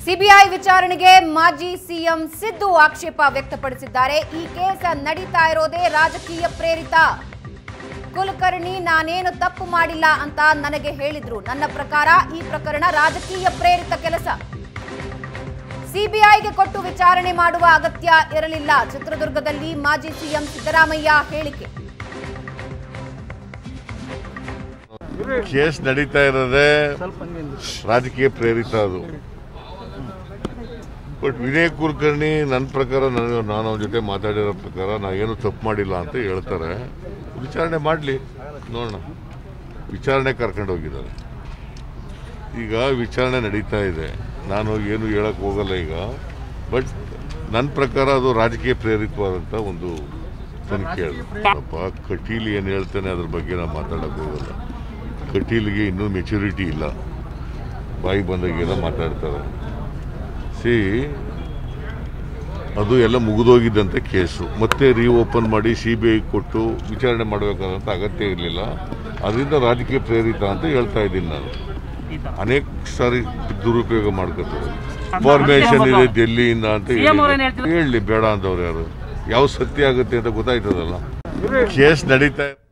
CBI ವಿಚಾರಣೆಗೆ ಮಾಜಿ CM Siddu ಆಕ್ಷೇಪ ವ್ಯಕ್ತಪಡಿಸಿದ್ದಾರೆ ಈ ಕೇಸ್ ನಡೀತಾ ಇರೋದೇ ರಾಜಕೀಯ ಪ್ರೇರಿತ ಕುಲಕರ್ಣಿ ನಾನೇನು ತಪ್ಪು ಮಾಡಿಲ್ಲ ಅಂತ ನನಗೆ ಹೇಳಿದ್ರು ನನ್ನ ಪ್ರಕಾರ ಈ ಪ್ರಕರಣ ರಾಜಕೀಯ ಪ್ರೇರಿತ ಕೆಲಸ ಸಿಬಿಐಗೆ ಕೊಟ್ಟು ವಿಚಾರಣೆ ಮಾಡುವ ಅಗತ್ಯ ಇರಲಿಲ್ಲ ಚಿತ್ರದುರ್ಗದಲ್ಲಿ ಮಾಜಿ ಸಿಎಂ ಸಿದ್ದರಾಮಯ್ಯ ಹೇಳಿಕೆ ಕೇಸ್ ನಡೀತಾ ಇರೋದೇ ರಾಜಕೀಯ ಪ್ರೇರಿತ ಅದು ಬಟ್ ವಿನಯ್ ಕುಲಕರ್ಣಿ ನನ್ನ ಪ್ರಕಾರ ನನಗೆ ನಾನು ಅವನ ಜೊತೆ ಮಾತಾಡಿರೋ ಪ್ರಕಾರ ನಾ ಏನು ತಪ್ಪು ಮಾಡಿಲ್ಲ ಅಂತ ಹೇಳ್ತಾರೆ ವಿಚಾರಣೆ ಮಾಡಲಿ ನೋಡೋಣ ವಿಚಾರಣೆ ಕರ್ಕೊಂಡು ಹೋಗಿದ್ದಾರೆ ಈಗ ವಿಚಾರಣೆ ನಡೀತಾ ಇದೆ ನಾನು ಏನು ಹೇಳಕ್ ಹೋಗಲ್ಲ ಈಗ ಬಟ್ ನನ್ನ ಪ್ರಕಾರ ಅದು ರಾಜಕೀಯ ಪ್ರೇರಿತವಾದಂಥ ಒಂದು ತನಿಖೆ ಅದು ಪಾಪ ಕಟೀಲ್ ಏನು ಹೇಳ್ತಾನೆ ಅದ್ರ ಬಗ್ಗೆ ನಾವು ಮಾತಾಡಕ್ ಹೋಗಲ್ಲ ಕಟೀಲ್ಗೆ ಇನ್ನೂ ಮೆಚುರಿಟಿ ಇಲ್ಲ ಬಾಯಿ ಬಂದಾಗೆಲ್ಲ ಮಾತಾಡ್ತಾರೆ ಸಿ ಅದು ಎಲ್ಲ ಮುಗಿದೋಗಿದ್ದಂಥ ಕೇಸು ಮತ್ತೆ ರೀಓಪನ್ ಮಾಡಿ ಸಿ ಬಿ ಐ ಕೊಟ್ಟು ವಿಚಾರಣೆ ಮಾಡಬೇಕಾದಂಥ ಅಗತ್ಯ ಇರಲಿಲ್ಲ ಅದರಿಂದ ರಾಜಕೀಯ ಪ್ರೇರಿತ ಅಂತ ಹೇಳ್ತಾ ಇದ್ದೀನಿ ನಾನು ಅನೇಕ ಸಾರಿ ದುರುಪಯೋಗ ಮಾಡ್ಕೊತಾರೆ ಇನ್ಫಾರ್ಮೇಶನ್ ಇದೆ ಡೆಲ್ಲಿಯಿಂದ ಅಂತ CM ಅವ್ರೇನ್ ಹೇಳ್ತಿದ್ರು? ಹೇಳಿ ಬೇಡ ಅಂತವ್ರು ಯಾರು ಯಾವ ಸತ್ಯ ಆಗುತ್ತೆ ಅಂತ ಗೊತ್ತಾಯ್ತದಲ್ಲ ಕೇಸ್ ನಡೀತಾ ಇದೆ